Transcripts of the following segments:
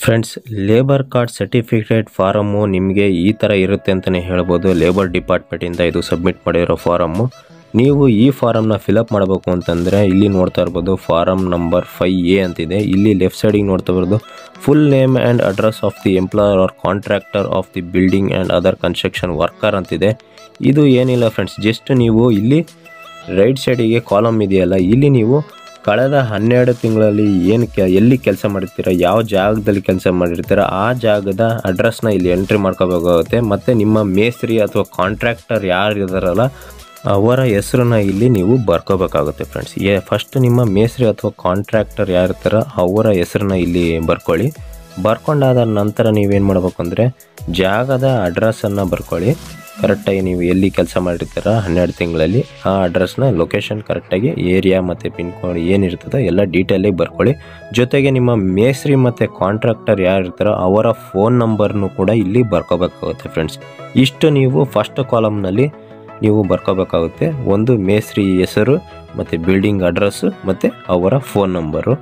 friends labour card certificate form ನಿಮಗೆ ಈ ಥರ ಇರುತ್ತೆ ಅಂತಲೇ ಹೇಳ್ಬೋದು ಲೇಬರ್ ಡಿಪಾರ್ಟ್ಮೆಂಟಿಂದ ಇದು ಸಬ್ಮಿಟ್ ಮಾಡಿರೋ ಫಾರಮ್ಮು ನೀವು ಈ ಫಾರಮ್ನ ಫಿಲಪ್ ಮಾಡಬೇಕು ಅಂತಂದರೆ ಇಲ್ಲಿ ನೋಡ್ತಾ ಇರ್ಬೋದು ಫಾರಮ್ ನಂಬರ್ ಫೈ ಎ ಅಂತಿದೆ ಇಲ್ಲಿ ಲೆಫ್ಟ್ ಸೈಡಿಗೆ ನೋಡ್ತಾ ಇರ್ಬೋದು full name and address of the employer or contractor of the building and other construction worker ಅಂತಿದೆ ಇದು ಏನಿಲ್ಲ ಫ್ರೆಂಡ್ಸ್ ಜಸ್ಟ್ ನೀವು ಇಲ್ಲಿ ರೈಟ್ ಸೈಡಿಗೆ ಕಾಲಮ್ ಇದೆಯಲ್ಲ ಇಲ್ಲಿ ನೀವು ಕಳೆದ ಹನ್ನೆರಡು ತಿಂಗಳಲ್ಲಿ ಏನು ಕೆ ಎಲ್ಲಿ ಕೆಲಸ ಮಾಡಿರ್ತೀರ ಯಾವ ಜಾಗದಲ್ಲಿ ಕೆಲಸ ಮಾಡಿರ್ತೀರ ಆ ಜಾಗದ ಅಡ್ರೆಸ್ನ ಇಲ್ಲಿ ಎಂಟ್ರಿ ಮಾಡ್ಕೋಬೇಕಾಗುತ್ತೆ ಮತ್ತು ನಿಮ್ಮ ಮೇಸ್ತ್ರಿ ಅಥವಾ ಕಾಂಟ್ರಾಕ್ಟರ್ ಯಾರು ಇದಾರಲ್ಲ ಅವರ ಹೆಸರನ್ನ ಇಲ್ಲಿ ನೀವು ಬರ್ಕೋಬೇಕಾಗುತ್ತೆ ಫ್ರೆಂಡ್ಸ್ ಏ ಫಸ್ಟ್ ನಿಮ್ಮ ಮೇಸ್ತ್ರಿ ಅಥವಾ ಕಾಂಟ್ರಾಕ್ಟರ್ ಯಾರು ಇರ್ತಾರೋ ಅವರ ಹೆಸರನ್ನ ಇಲ್ಲಿ ಬರ್ಕೊಳ್ಳಿ ಬರ್ಕೊಂಡಾದ ನಂತರ ನೀವೇನು ಮಾಡ್ಬೇಕು ಅಂದರೆ ಜಾಗದ ಅಡ್ರೆಸ್ಸನ್ನು ಬರ್ಕೊಳ್ಳಿ ಕರೆಕ್ಟಾಗಿ ನೀವು ಎಲ್ಲಿ ಕೆಲಸ ಮಾಡಿರ್ತೀರ ಹನ್ನೆರಡು ತಿಂಗಳಲ್ಲಿ ಆ ಅಡ್ರೆಸ್ನ ಲೊಕೇಶನ್ ಕರೆಕ್ಟಾಗಿ ಏರಿಯಾ ಮತ್ತು ಪಿನ್ ಕೋಡ್ ಏನಿರ್ತದೋ ಎಲ್ಲ ಡೀಟೇಲಾಗಿ ಬರ್ಕೊಳ್ಳಿ ಜೊತೆಗೆ ನಿಮ್ಮ ಮೇಸ್ತ್ರಿ ಮತ್ತು ಕಾಂಟ್ರಾಕ್ಟರ್ ಯಾರು ಇರ್ತಾರೋ ಅವರ ಫೋನ್ ನಂಬರ್ನು ಕೂಡ ಇಲ್ಲಿ ಬರ್ಕೋಬೇಕಾಗುತ್ತೆ ಫ್ರೆಂಡ್ಸ್ ಇಷ್ಟು ನೀವು ಫಸ್ಟ್ ಕಾಲಮ್ನಲ್ಲಿ ನೀವು ಬರ್ಕೋಬೇಕಾಗುತ್ತೆ ಒಂದು ಮೇಸ್ತ್ರಿ ಹೆಸರು ಮತ್ತು ಬಿಲ್ಡಿಂಗ್ ಅಡ್ರೆಸ್ಸು ಮತ್ತು ಅವರ ಫೋನ್ ನಂಬರು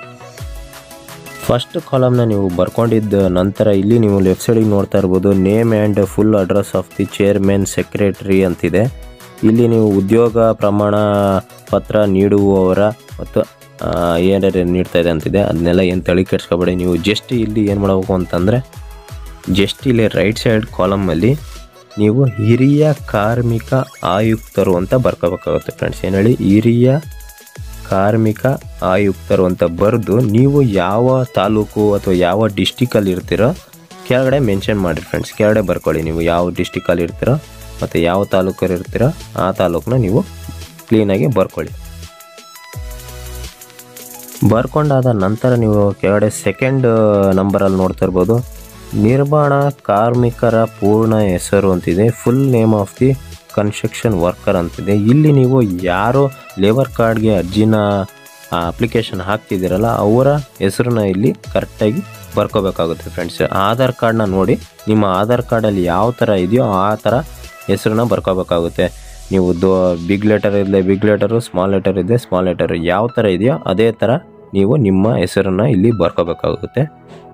ಫಸ್ಟ್ ಕಾಲಮ್ನ ನೀವು ಬರ್ಕೊಂಡಿದ್ದ ನಂತರ ಇಲ್ಲಿ ನೀವು ಲೆಫ್ಟ್ ಸೈಡಿಗೆ ನೋಡ್ತಾ ಇರ್ಬೋದು name and full address of the chairman secretary ಅಂತಿದೆ ಇಲ್ಲಿ ನೀವು ಉದ್ಯೋಗ ಪ್ರಮಾಣ ಪತ್ರ ನೀಡುವವರ ಮತ್ತು ಏನಾರು ನೀಡ್ತಾ ಇದೆ ಅಂತಿದೆ ಅದನ್ನೆಲ್ಲ ಏನು ತಲೆ ಕೆಡ್ಸ್ಕೊಬೇಡಿ ನೀವು ಜಸ್ಟ್ ಇಲ್ಲಿ ಏನು ಮಾಡಬೇಕು ಅಂತಂದರೆ ಜಸ್ಟ್ ಇಲ್ಲಿ ರೈಟ್ ಸೈಡ್ ಕಾಲಮಲ್ಲಿ ನೀವು ಹಿರಿಯ ಕಾರ್ಮಿಕ ಆಯುಕ್ತರು ಅಂತ ಬರ್ಕೋಬೇಕಾಗುತ್ತೆ ಫ್ರೆಂಡ್ಸ್ ಏನು ಹೇಳಿ ಹಿರಿಯ ಕಾರ್ಮಿಕ ಆಯುಕ್ತರು ಅಂತ ಬರೆದು ನೀವು ಯಾವ ತಾಲೂಕು ಅಥವಾ ಯಾವ ಡಿಸ್ಟಿಕಲ್ಲಿ ಇರ್ತೀರೋ ಕೆಳಗಡೆ ಮೆನ್ಷನ್ ಮಾಡಿರಿ ಫ್ರೆಂಡ್ಸ್ ಕೆಳಗಡೆ ಬರ್ಕೊಳ್ಳಿ ನೀವು ಯಾವ ಡಿಸ್ಟಿಕಲ್ಲಿ ಇರ್ತೀರೋ ಮತ್ತು ಯಾವ ತಾಲೂಕಲ್ಲಿ ಇರ್ತೀರೋ ಆ ತಾಲೂಕನ್ನ ನೀವು ಕ್ಲೀನಾಗಿ ಬರ್ಕೊಳ್ಳಿ ಬರ್ಕೊಂಡಾದ ನಂತರ ನೀವು ಕೆಳಗಡೆ ಸೆಕೆಂಡ್ ನಂಬರಲ್ಲಿ ನೋಡ್ತಾ ಇರ್ಬೋದು ನಿರ್ಮಾಣ ಕಾರ್ಮಿಕರ ಪೂರ್ಣ ಹೆಸರು ಅಂತಿದೆ full name of the construction worker ಅಂತಿದೆ ಇಲ್ಲಿ ನೀವು ಯಾರು ಲೇಬರ್ ಕಾರ್ಡ್ಗೆ ಅರ್ಜಿನ ಅಪ್ಲಿಕೇಶನ್ ಹಾಕ್ತಿದ್ದೀರಲ್ಲ ಅವರ ಹೆಸರನ್ನ ಇಲ್ಲಿ ಕರೆಕ್ಟಾಗಿ ಬರ್ಕೋಬೇಕಾಗುತ್ತೆ ಫ್ರೆಂಡ್ಸ್ ಆಧಾರ್ ಕಾರ್ಡ್ನ ನೋಡಿ ನಿಮ್ಮ ಆಧಾರ್ ಕಾರ್ಡಲ್ಲಿ ಯಾವ ಥರ ಇದೆಯೋ ಆ ಥರ ಹೆಸರನ್ನ ಬರ್ಕೋಬೇಕಾಗುತ್ತೆ ನೀವು ದೋ ಬಿಗ್ ಲೆಟರ್ ಇದ್ದರೆ ಬಿಗ್ ಲೆಟರು ಸ್ಮಾಲ್ ಲೆಟರ್ ಇದೆ ಸ್ಮಾಲ್ ಲೆಟರು ಯಾವ ಥರ ಇದೆಯೋ ಅದೇ ಥರ ನೀವು ನಿಮ್ಮ ಹೆಸರನ್ನ ಇಲ್ಲಿ ಬರ್ಕೋಬೇಕಾಗುತ್ತೆ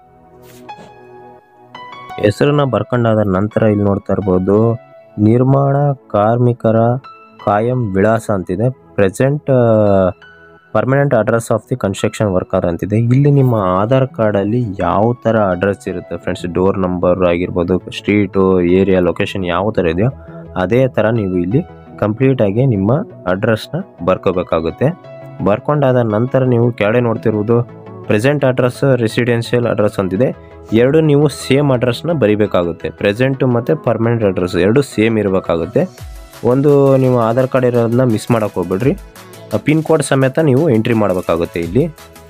ಹೆಸರನ್ನ ಬರ್ಕೊಂಡಾದ ನಂತರ ಇಲ್ಲಿ ನೋಡ್ತಾ ಇರ್ಬೋದು ನಿರ್ಮಾಣ ಕಾರ್ಮಿಕರ ಕಾಯಂ ವಿಳಾಸ ಅಂತಿದೆ present permanent address of the construction worker ಅಂತಿದೆ ಇಲ್ಲಿ ನಿಮ್ಮ ಆಧಾರ್ ಕಾರ್ಡಲ್ಲಿ ಯಾವ ಥರ ಅಡ್ರೆಸ್ ಇರುತ್ತೆ ಫ್ರೆಂಡ್ಸ್ ಡೋರ್ ನಂಬರ್ ಆಗಿರ್ಬೋದು ಸ್ಟ್ರೀಟು ಏರಿಯಾ ಲೊಕೇಶನ್ ಯಾವ ಥರ ಇದೆಯೋ ಅದೇ ಥರ ನೀವು ಇಲ್ಲಿ ಕಂಪ್ಲೀಟಾಗಿ ನಿಮ್ಮ ಅಡ್ರೆಸ್ನ ಬರ್ಕೋಬೇಕಾಗುತ್ತೆ ಬರ್ಕೊಂಡಾದ ನಂತರ ನೀವು ಕೆಳಗಡೆ ನೋಡ್ತಿರುವುದು ಪ್ರೆಸೆಂಟ್ ಅಡ್ರೆಸ್ ರೆಸಿಡೆನ್ಷಿಯಲ್ ಅಡ್ರೆಸ್ ಅಂತಿದೆ ಎರಡು ನೀವು ಸೇಮ್ ಅಡ್ರೆಸ್ನ ಬರಿಬೇಕಾಗುತ್ತೆ ಪ್ರೆಸೆಂಟು ಮತ್ತು ಪರ್ಮನೆಂಟ್ ಅಡ್ರೆಸ್ ಎರಡು ಸೇಮ್ ಇರಬೇಕಾಗುತ್ತೆ ಒಂದು ನೀವು ಆಧಾರ್ ಕಾರ್ಡ್ ಇರೋದನ್ನ ಮಿಸ್ ಮಾಡೋಕೆ ಹೋಗ್ಬೇಡ್ರಿ ಪಿನ್ ಕೋಡ್ ಸಮೇತ ನೀವು ಎಂಟ್ರಿ ಮಾಡಬೇಕಾಗುತ್ತೆ ಇಲ್ಲಿ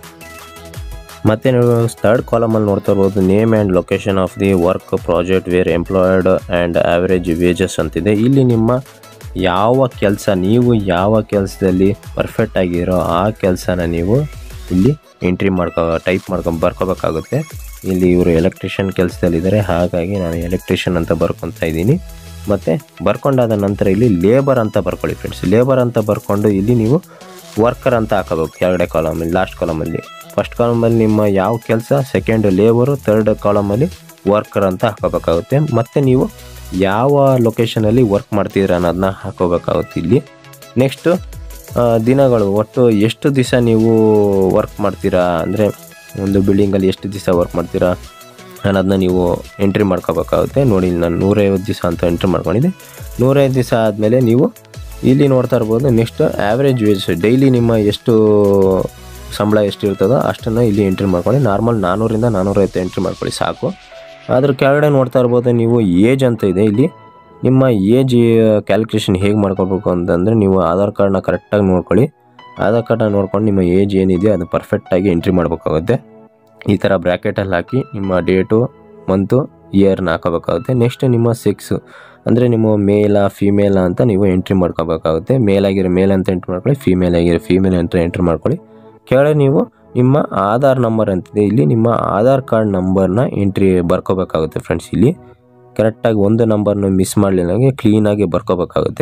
ಮತ್ತು ನೀವು ಥರ್ಡ್ ಕಾಲಮಲ್ಲಿ ನೋಡ್ತಾ ಇರ್ಬೋದು name and location of the work project where employed and average wages ಅಂತಿದೆ ಇಲ್ಲಿ ನಿಮ್ಮ ಯಾವ ಕೆಲಸ ನೀವು ಯಾವ ಕೆಲಸದಲ್ಲಿ ಪರ್ಫೆಕ್ಟ್ ಆಗಿರೋ ಆ ಕೆಲಸನ ನೀವು ಇಲ್ಲಿ ಎಂಟ್ರಿ ಮಾಡ್ಕೊ ಟೈಪ್ ಮಾಡ್ಕೊಂಡು ಬರ್ಕೋಬೇಕಾಗುತ್ತೆ ಇಲ್ಲಿ ಇವರು ಎಲೆಕ್ಟ್ರಿಷಿಯನ್ ಕೆಲಸದಲ್ಲಿದ್ದಾರೆ ಹಾಗಾಗಿ ನಾನು ಎಲೆಕ್ಟ್ರಿಷಿಯನ್ ಅಂತ ಬರ್ಕೊತಾ ಇದ್ದೀನಿ ಮತ್ತು ಬರ್ಕೊಂಡಾದ ನಂತರ ಇಲ್ಲಿ ಲೇಬರ್ ಅಂತ ಬರ್ಕೊಳ್ಳಿ ಫ್ರೆಂಡ್ಸ್ ಲೇಬರ್ ಅಂತ ಬರ್ಕೊಂಡು ಇಲ್ಲಿ ನೀವು ವರ್ಕರ್ ಅಂತ ಹಾಕೋಬೇಕು ಕೆಳಗಡೆ ಕಾಲಮಲ್ಲಿ ಲಾಸ್ಟ್ ಕಾಲಮಲ್ಲಿ ಫಸ್ಟ್ ಕಾಲಮಲ್ಲಿ ನಿಮ್ಮ ಯಾವ ಕೆಲಸ ಸೆಕೆಂಡ್ ಲೇಬರು ಥರ್ಡ್ ಕಾಲಮಲ್ಲಿ ವರ್ಕರ್ ಅಂತ ಹಾಕೋಬೇಕಾಗುತ್ತೆ ಮತ್ತು ನೀವು ಯಾವ ಲೊಕೇಶನಲ್ಲಿ ವರ್ಕ್ ಮಾಡ್ತಿದ್ದೀರ ಅನ್ನೋದನ್ನ ಹಾಕೋಬೇಕಾಗುತ್ತೆ ಇಲ್ಲಿ ನೆಕ್ಸ್ಟು ದಿನಗಳು ಒಟ್ಟು ಎಷ್ಟು ದಿವಸ ನೀವು ವರ್ಕ್ ಮಾಡ್ತೀರಾ ಅಂದರೆ ಒಂದು ಬಿಲ್ಡಿಂಗಲ್ಲಿ ಎಷ್ಟು ದಿವಸ ವರ್ಕ್ ಮಾಡ್ತೀರಾ ಅನ್ನೋದನ್ನ ನೀವು ಎಂಟ್ರಿ ಮಾಡ್ಕೋಬೇಕಾಗುತ್ತೆ ನೋಡಿ ಇಲ್ಲಿ ನಾನು ನೂರೈವತ್ತು ದಿವಸ ಅಂತ ಎಂಟ್ರಿ ಮಾಡ್ಕೊಂಡಿದ್ದೆ ನೂರೈವತ್ತು ದಿವಸ ಆದಮೇಲೆ ನೀವು ಇಲ್ಲಿ ನೋಡ್ತಾ ಇರ್ಬೋದು ನೆಕ್ಸ್ಟ್ ಆ್ಯಾವ್ರೇಜ್ ವೇಜ್ ಡೈಲಿ ನಿಮ್ಮ ಎಷ್ಟು ಸಂಬಳ ಎಷ್ಟು ಇರ್ತದೋ ಅಷ್ಟನ್ನು ಇಲ್ಲಿ ಎಂಟ್ರಿ ಮಾಡ್ಕೊಳ್ಳಿ ನಾರ್ಮಲ್ ನಾನ್ನೂರಿಂದ ನಾನ್ನೂರೈವತ್ತು ಎಂಟ್ರಿ ಮಾಡ್ಕೊಳ್ಳಿ ಸಾಕು ಅದ್ರ ಕೆಳಗಡೆ ನೋಡ್ತಾ ಇರ್ಬೋದು ನೀವು ಏಜ್ ಅಂತ ಇದೆ ಇಲ್ಲಿ ನಿಮ್ಮ ಏಜ್ ಕ್ಯಾಲ್ಕುಲೇಷನ್ ಹೇಗೆ ಮಾಡ್ಕೋಬೇಕು ಅಂತಂದರೆ ನೀವು ಆಧಾರ್ ಕಾರ್ಡ್ನ ಕರೆಕ್ಟಾಗಿ ನೋಡ್ಕೊಳ್ಳಿ ಆಧಾರ್ ಕಾರ್ಡ್ನ ನೋಡ್ಕೊಂಡು ನಿಮ್ಮ ಏಜ್ ಏನಿದೆಯೋ ಅದು ಪರ್ಫೆಕ್ಟಾಗಿ ಎಂಟ್ರಿ ಮಾಡಬೇಕಾಗುತ್ತೆ ಈ ಥರ ಬ್ರ್ಯಾಕೆಟಲ್ಲಿ ಹಾಕಿ ನಿಮ್ಮ ಡೇಟು ಮಂತು ಇಯರ್ನ ಹಾಕೋಬೇಕಾಗುತ್ತೆ ನೆಕ್ಸ್ಟ್ ನಿಮ್ಮ ಸೆಕ್ಸು ಅಂದರೆ ನಿಮ್ಮ ಮೇಲ ಫಿಮೇಲ ಅಂತ ನೀವು ಎಂಟ್ರಿ ಮಾಡ್ಕೋಬೇಕಾಗುತ್ತೆ ಮೇಲ್ ಆಗಿರೋ ಮೇಲ್ ಅಂತ ಎಂಟ್ರಿ ಮಾಡ್ಕೊಳ್ಳಿ ಫಿಮೇಲ್ ಆಗಿರೋ ಫಿಮೇಲ್ ಅಂತ ಎಂಟ್ರಿ ಮಾಡ್ಕೊಳ್ಳಿ ಕೆಳಗೆ ನೀವು ನಿಮ್ಮ ಆಧಾರ್ ನಂಬರ್ ಅಂತಿದೆ ಇಲ್ಲಿ ನಿಮ್ಮ ಆಧಾರ್ ಕಾರ್ಡ್ ನಂಬರ್ನ ಎಂಟ್ರಿ ಬರ್ಕೋಬೇಕಾಗುತ್ತೆ ಫ್ರೆಂಡ್ಸ್ ಇಲ್ಲಿ ಕರೆಕ್ಟಾಗಿ ಒಂದು ನಂಬರ್ನ ಮಿಸ್ ಮಾಡಲಿಲ್ಲ ಕ್ಲೀನಾಗಿ ಬರ್ಕೋಬೇಕಾಗುತ್ತೆ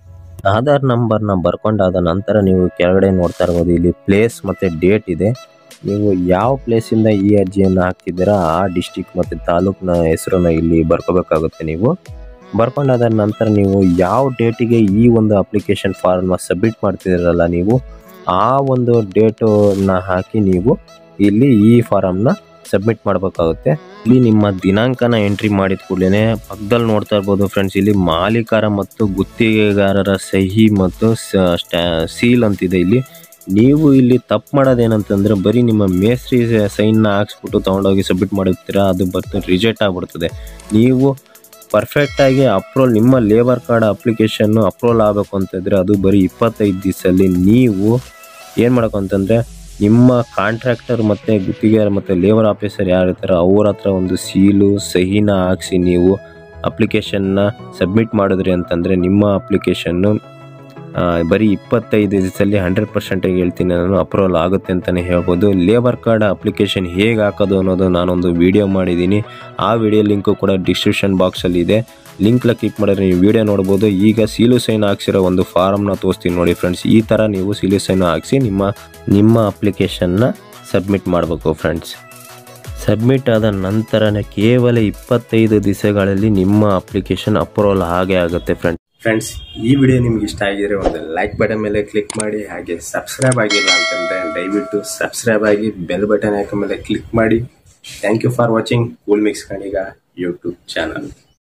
ಆಧಾರ್ ನಂಬರ್ನ ಬರ್ಕೊಂಡಾದ ನಂತರ ನೀವು ಕೆಳಗಡೆ ನೋಡ್ತಾ ಇರ್ಬೋದು ಇಲ್ಲಿ ಪ್ಲೇಸ್ ಮತ್ತು ಡೇಟ್ ಇದೆ ನೀವು ಯಾವ ಪ್ಲೇಸಿಂದ ಈ ಅರ್ಜಿಯನ್ನು ಹಾಕ್ತಿದ್ದೀರಾ ಆ ಡಿಸ್ಟಿಕ್ ಮತ್ತು ತಾಲೂಕಿನ ಹೆಸರನ್ನು ಇಲ್ಲಿ ಬರ್ಕೋಬೇಕಾಗುತ್ತೆ ನೀವು ಬರ್ಕೊಂಡಾದ ನಂತರ ನೀವು ಯಾವ ಡೇಟಿಗೆ ಈ ಒಂದು ಅಪ್ಲಿಕೇಶನ್ ಫಾರ್ಮ್ನ ಸಬ್ಮಿಟ್ ಮಾಡ್ತಿದ್ದೀರಲ್ಲ ನೀವು ಆ ಒಂದು ಡೇಟನ್ನ ಹಾಕಿ ನೀವು ಇಲ್ಲಿ ಈ ಫಾರಮ್ನ ಸಬ್ಮಿಟ್ ಮಾಡಬೇಕಾಗುತ್ತೆ ಇಲ್ಲಿ ನಿಮ್ಮ ದಿನಾಂಕನ ಎಂಟ್ರಿ ಮಾಡಿದ ಕೂಡಲೇ ಪಕ್ಕದಲ್ಲಿ ನೋಡ್ತಾ ಇರ್ಬೋದು ಫ್ರೆಂಡ್ಸ್ ಇಲ್ಲಿ ಮಾಲೀಕರ ಮತ್ತು ಗುತ್ತಿಗೆಗಾರರ ಸಹಿ ಮತ್ತು ಸೀಲ್ ಅಂತಿದೆ ಇಲ್ಲಿ ನೀವು ಇಲ್ಲಿ ತಪ್ಪು ಮಾಡೋದೇನಂತಂದ್ರೆ ಬರೀ ನಿಮ್ಮ ಮೇಸ್ತ್ರಿ ಸೈನ್ನ ಹಾಕ್ಸ್ಬಿಟ್ಟು ತೊಗೊಂಡೋಗಿ ಸಬ್ಮಿಟ್ ಮಾಡುತ್ತೀರಾ ಅದು ಬರ್ತು ರಿಜೆಕ್ಟ್ ಆಗಿಬಿಡ್ತದೆ ನೀವು ಪರ್ಫೆಕ್ಟಾಗಿ ಅಪ್ರೂವಲ್ ನಿಮ್ಮ ಲೇಬರ್ ಕಾರ್ಡ್ ಅಪ್ಲಿಕೇಶನ್ನು ಅಪ್ರೂವಲ್ ಆಗಬೇಕು ಅಂತಂದರೆ ಅದು ಬರೀ ಇಪ್ಪತ್ತೈದು ದಿವಸದಲ್ಲಿ ನೀವು ಏನು ಮಾಡಬೇಕು ಅಂತಂದರೆ ನಿಮ್ಮ ಕಾಂಟ್ರಾಕ್ಟರ್ ಮತ್ತು ಗುತ್ತಿಗೆದಾರ ಮತ್ತು ಲೇಬರ್ ಆಫೀಸರ್ ಯಾರು ಇರ್ತಾರೋ ಅವ್ರ ಹತ್ರ ಒಂದು ಸೀಲು ಸಹಿನ ಹಾಕ್ಸಿ ನೀವು ಅಪ್ಲಿಕೇಶನ್ನ ಸಬ್ಮಿಟ್ ಮಾಡಿದ್ರಿ ಅಂತಂದರೆ ನಿಮ್ಮ ಅಪ್ಲಿಕೇಶನ್ನು ಆ, ಬರೀ ಇಪ್ಪತ್ತೈದು ದಿವಸದಲ್ಲಿ ಹಂಡ್ರೆಡ್ ಪರ್ಸೆಂಟೇಜ್ ಹೇಳ್ತೀನಿ ನಾನು ಅಪ್ರೂವಲ್ ಆಗುತ್ತೆ ಅಂತಲೇ ಹೇಳ್ಬೋದು ಲೇಬರ್ ಕಾರ್ಡ್ ಅಪ್ಲಿಕೇಶನ್ ಹೇಗೆ ಹಾಕೋದು ಅನ್ನೋದು ನಾನೊಂದು ವಿಡಿಯೋ ಮಾಡಿದ್ದೀನಿ ಆ ವಿಡಿಯೋ ಲಿಂಕು ಕೂಡ ಡಿಸ್ಕ್ರಿಪ್ಷನ್ ಬಾಕ್ಸಲ್ಲಿ ಇದೆ ಲಿಂಕ್ಲ ಕ್ಲಿಕ್ ಮಾಡಿದ್ರೆ ನೀವು ವಿಡಿಯೋ ನೋಡ್ಬೋದು ಈಗ ಸೀಲು ಸೈನ್ ಹಾಕ್ಸಿರೋ ಒಂದು ಫಾರಮ್ನ ತೋರಿಸ್ತೀನಿ ನೋಡಿ ಫ್ರೆಂಡ್ಸ್ ಈ ಥರ ನೀವು ಸೀಲು ಸೈನ್ ಹಾಕ್ಸಿ ನಿಮ್ಮ ನಿಮ್ಮ ಅಪ್ಲಿಕೇಶನ್ನ ಸಬ್ಮಿಟ್ ಮಾಡಬೇಕು ಫ್ರೆಂಡ್ಸ್ ಸಬ್ಮಿಟ್ ಆದ ನಂತರನೇ ಕೇವಲ ಇಪ್ಪತ್ತೈದು ದಿವಸಗಳಲ್ಲಿ ನಿಮ್ಮ ಅಪ್ಲಿಕೇಶನ್ ಅಪ್ರೂವಲ್ ಹಾಗೆ ಆಗುತ್ತೆ ಫ್ರೆಂಡ್ಸ್ ಫ್ರೆಂಡ್ಸ್ ಈ ವಿಡಿಯೋ ನಿಮ್ಗೆ ಇಷ್ಟ ಆಗಿದ್ರೆ ಒಂದು ಲೈಕ್ ಬಟನ್ ಮೇಲೆ ಕ್ಲಿಕ್ ಮಾಡಿ ಹಾಗೆ ಸಬ್ಸ್ಕ್ರೈಬ್ ಆಗಿಲ್ಲ ಅಂತಂದ್ರೆ ದಯವಿಟ್ಟು ಸಬ್ಸ್ಕ್ರೈಬ್ ಆಗಿ ಬೆಲ್ ಬಟನ್ ಐಕನ್ ಮೇಲೆ ಕ್ಲಿಕ್ ಮಾಡಿ thank you for watching cool mix ಕಣಿಗ ಯೂಟ್ಯೂಬ್ ಚಾನಲ್